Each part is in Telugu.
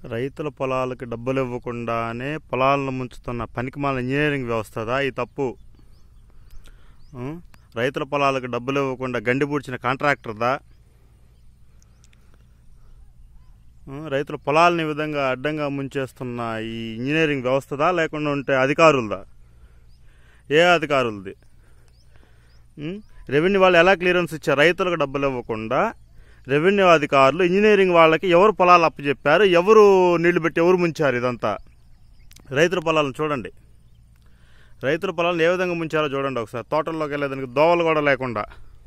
రైతుల పొలాలకు డబ్బులు ఇవ్వకుండానే పొలాలను ముంచుతున్న పనికిమాల ఇంజనీరింగ్ వ్యవస్థదా ఈ తప్పు ఉం? రైతుల పొలాలకు డబ్బులు ఇవ్వకుండా గండి పూడ్చిన కాంట్రాక్టర్దా ఉం? రైతుల పొలాలని ఈ విధంగా అడ్డంగా ముంచేస్తున్న ఈ ఇంజనీరింగ్ వ్యవస్థదా లేకుండా ఉంటే అధికారులదా ఏ అధికారులది ఉం? రెవెన్యూ వాళ్ళు ఎలా క్లియరెన్స్ ఇచ్చారు రైతులకు డబ్బులు ఇవ్వకుండా రెవెన్యూ అధికారులు ఇంజనీరింగ్ వాళ్ళకి ఎవరు పొలాలు అప్పచెప్పారు ఎవరు నీళ్లు పెట్టి ఎవరు ముంచారు ఇదంతా రైతుల పొలాలను చూడండి రైతుల పొలాలను ఏ విధంగా ముంచారో చూడండి ఒకసారి తోటల్లోకి వెళ్ళేదానికి దోవలు కూడా లేకుండా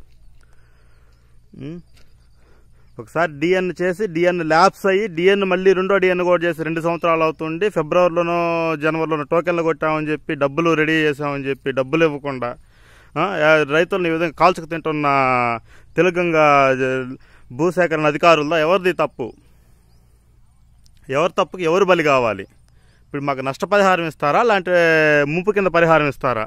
ఉం? ఒకసారి డిఎన్ చేసి డిఎన్ ల్యాబ్స్ అయ్యి డిఎన్ మళ్ళీ రెండో డిఎన్ కూడా చేసి రెండు సంవత్సరాలు అవుతుంది ఫిబ్రవరిలోనో జనవరిలోనో టోకెన్లు కొట్టామని చెప్పి డబ్బులు రెడీ చేసామని చెప్పి డబ్బులు ఇవ్వకుండా ఆ, ఆ, రైతులను ఈ విధంగా కాల్చుకు తింటున్న తెలుగంగా జ- భూసేకరణ అధికారుల్లో ఎవరిది తప్పు ఎవరి తప్పుకి ఎవరు బలి కావాలి ఇప్పుడు మాకు నష్టపరిహారం ఇస్తారా లేదంటే ముంపు కింద పరిహారం ఇస్తారా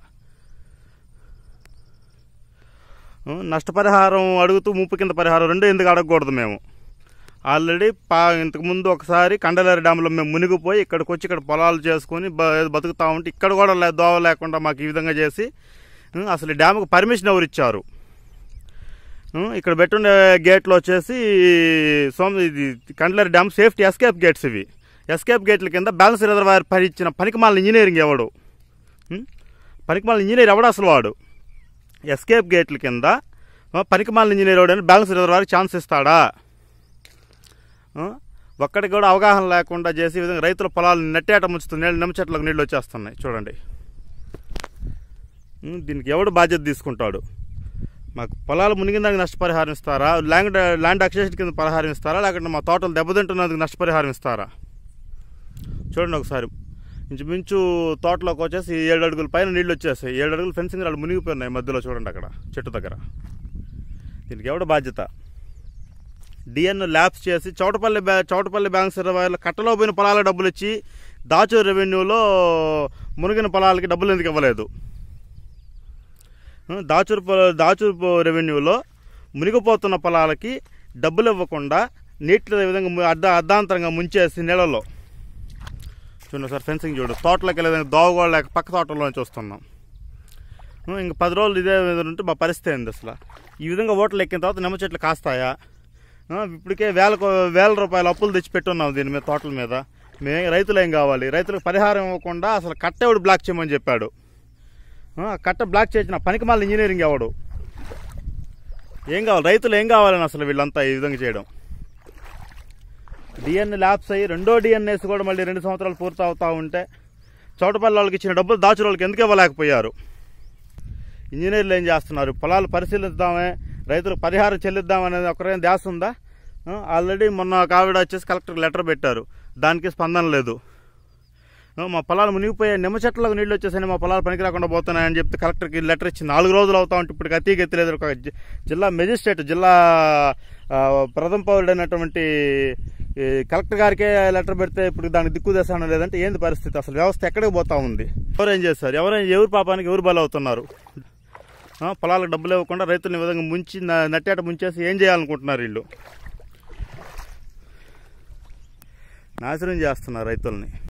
ఉం, నష్టపరిహారం అడుగుతూ ముప్పు కింద పరిహారం రెండు ఎందుకు అడగకూడదు మేము ఆల్రెడీ పా ఇంతకుముందు ఒకసారి కండలేరు డ్యాంలో మేము మునిగిపోయి ఇక్కడికి వచ్చి ఇక్కడ పొలాలు చేసుకొని బ బతుకుతా ఉంటే ఇక్కడ కూడా లే దోవ లేకుండా మాకు ఈ విధంగా చేసి ఉం, అసలు ఈ డ్యామ్కి పర్మిషన్ ఎవరు ఇచ్చారు ఉం, ఇక్కడ పెట్టుండే గేట్లు వచ్చేసి సోమ ఇది Kandaleru dam safety escape gates ఇవి ఎస్కేప్ గేట్ల కింద బ్యాలెన్స్ రిజర్వాయర్ పని ఇచ్చిన పనికిమాల ఇంజనీరింగ్ ఎవడు ఉం? పనికిమాల ఇంజనీర్ ఎవడు అసలు వాడు ఎస్కేప్ గేట్ల కింద ఆ, పనికిమాలిన ఇంజనీర్ ఎవడని బ్యాలెన్స్ రిజర్వాయర్కి ఛాన్స్ ఇస్తాడా ఆ, ఒక్కడికి కూడా అవగాహన లేకుండా చేసి ఈ విధంగా రైతుల పొలాలు నెట్టేట ముంచుతుంది నీళ్ళు నిమ్మ చెట్లకు నీళ్ళు వచ్చేస్తున్నాయి చూడండి ఉం, దీనికి ఎవడు బాధ్యత తీసుకుంటాడు మాకు పొలాలు మునిగిందానికి నష్టపరిహారం ఇస్తారా ల్యాండ్ ల్యాండ్ అక్సేషన్ కింద పరిహారం ఇస్తారా లేకుంటే మా తోటలు దెబ్బతింటున్నందుకు నష్టపరిహారం ఇస్తారా చూడండి ఒకసారి ఇంచుమించు తోటలోకి వచ్చేసి ఏడు అడుగుల పైన నీళ్ళు వచ్చేసాయి ఏడు అడుగులు ఫెన్సింగ్ రాళ్ళు మునిగిపోయినాయి మధ్యలో చూడండి అక్కడ చెట్టు దగ్గర దీనికి ఎవడ బాధ్యత డిఎన్ ల్యాబ్స్ చేసి చౌటపల్లి బ్యా చౌటపల్లి బ్యాంక్స్ ఇరవైలో కట్టలో పోయిన పొలాల డబ్బులు ఇచ్చి దాచు రెవెన్యూలో మునిగిన పొలాలకి డబ్బులు ఎందుకు ఇవ్వలేదు ఆ, దాచూరు పొల- దాచూరు పొ- రెవెన్యూలో మునిగిపోతున్న పొలాలకి డబ్బులు ఇవ్వకుండా నీటిలో ఈ విధంగా ము- అర్ధ అర్ధాంతరంగా ముంచేసి నీళ్ళలో చూడండి సార్ ఫెన్సింగ్ చూడు తోటలోకి వెళ్ళేదానికి దోవ కూడా లేక పక్క తోటలో నుంచి వస్తున్నాం ఉం, ఇంక పది రోజులు ఇదే విధంగా ఉంటే మా పరిస్థితి ఏంది అసలు ఈ విధంగా ఓట్లు ఎక్కిన తర్వాత నిమ్మ చెట్లు కాస్తాయా ఆ, ఇప్పటికే వేల కో- వేల రూపాయల అప్పులు తెచ్చి పెట్టున్నాం దీని మీద తోటల మీద మే రైతులు ఏం కావాలి రైతులకు పరిహారం ఇవ్వకుండా అసలు కట్టెవడు బ్లాక్ చేయమని చెప్పాడు ఆ, కట్ట బ్లాక్ చేసిన పనికి మళ్ళీ ఇంజనీరింగ్ ఎవడు ఏం కావాలి రైతులు ఏం కావాలని అసలు వీళ్ళంతా ఈ విధంగా చేయడం డిఎన్ ల్యాబ్స్ అయ్యి రెండో డిఎన్ఎస్ కూడా మళ్ళీ రెండు సంవత్సరాలు పూర్తి అవుతా ఉంటే చోటపల్లి వాళ్ళకి ఇచ్చిన డబ్బులు దాచుల వాళ్ళకి ఎందుకు ఇవ్వలేకపోయారు ఇంజనీర్లు ఏం చేస్తున్నారు పొలాలు పరిశీలిద్దామే రైతులకు పరిహారం చెల్లిద్దాం అనేది ఒకరేం ధ్యాస ఉందా ఆ, ఆల్రెడీ మొన్న ఒక ఆవిడ వచ్చేసి కలెక్టర్కి లెటర్ పెట్టారు దానికి స్పందన లేదు ఆ, మా పొలాలు మునిగిపోయే నిమ్మ చెట్లకు నీళ్ళు వచ్చేసాయి మా పొలాలు పనికి రాకుండా పోతున్నాయని చెప్తే కలెక్టర్కి లెటర్ ఇచ్చి నాలుగు రోజులు అవుతా ఉంటే ఇప్పుడు అతి గతి ఒక జి- జిల్లా మెజిస్ట్రేట్ జిల్లా ఆ, ప్రథమ పౌరుడైనటువంటి ఈ కలెక్టర్ గారికే లెటర్ పెడితే ఇప్పుడు దానికి దిక్కు దేశానం లేదంటే ఏంది పరిస్థితి అసలు వ్యవస్థ ఎక్కడికి పోతా ఉంది ఎవరేం చేస్తారు ఎవరైనా ఎవరు పాపానికి ఎవరు బలవుతున్నారు ఆ, పొలాలకు డబ్బులు ఇవ్వకుండా రైతులను ఈ విధంగా ముంచి న- నట్టేట ముంచేసి ఏం చేయాలనుకుంటున్నారు వీళ్ళు నాశనం చేస్తున్నారు రైతుల్ని